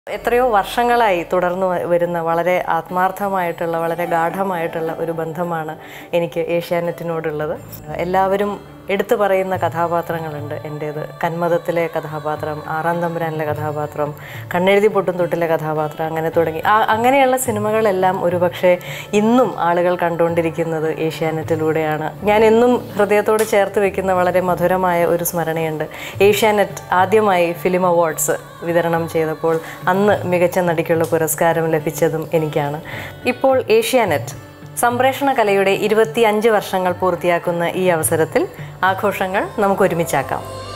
എത്രയോ വർഷങ്ങളായി തുടർന്നു വ- വരുന്ന വളരെ ആത്മാർത്ഥമായിട്ടുള്ള വളരെ ഗാഠമായിട്ടുള്ള ഒരു ബന്ധമാണ് എനിക്ക് ഏഷ്യാനെറ്റിനോടുള്ളത് എല്ലാവരും എടുത്തു പറയുന്ന കഥാപാത്രങ്ങളുണ്ട് എൻ്റേത് കന്മതത്തിലെ കഥാപാത്രം ആറാം തമ്പുരാനിലെ കഥാപാത്രം കണ്ണെഴുതി പൊട്ടും തൊട്ടിലെ കഥാപാത്രം അങ്ങനെ തുടങ്ങി ആ അങ്ങനെയുള്ള സിനിമകളെല്ലാം ഒരുപക്ഷെ ഇന്നും ആളുകൾ കണ്ടുകൊണ്ടിരിക്കുന്നത് ഏഷ്യാനെറ്റിലൂടെയാണ് ഞാൻ എന്നും ഹൃദയത്തോട് ചേർത്ത് വെക്കുന്ന വളരെ മധുരമായ ഒരു സ്മരണയുണ്ട് ഏഷ്യാനെറ്റ് ആദ്യമായി ഫിലിം അവാർഡ്സ് വിതരണം ചെയ്തപ്പോൾ അന്ന് മികച്ച നടിക്കുള്ള പുരസ്കാരം ലഭിച്ചതും എനിക്കാണ് ഇപ്പോൾ ഏഷ്യാനെറ്റ് സംപ്രേഷണ കലയുടെ ഇരുപത്തി അഞ്ച് വർഷങ്ങൾ പൂർത്തിയാക്കുന്ന ഈ അവസരത്തിൽ ആഘോഷങ്ങൾ നമുക്ക് ഒരുമിച്ചാക്കാം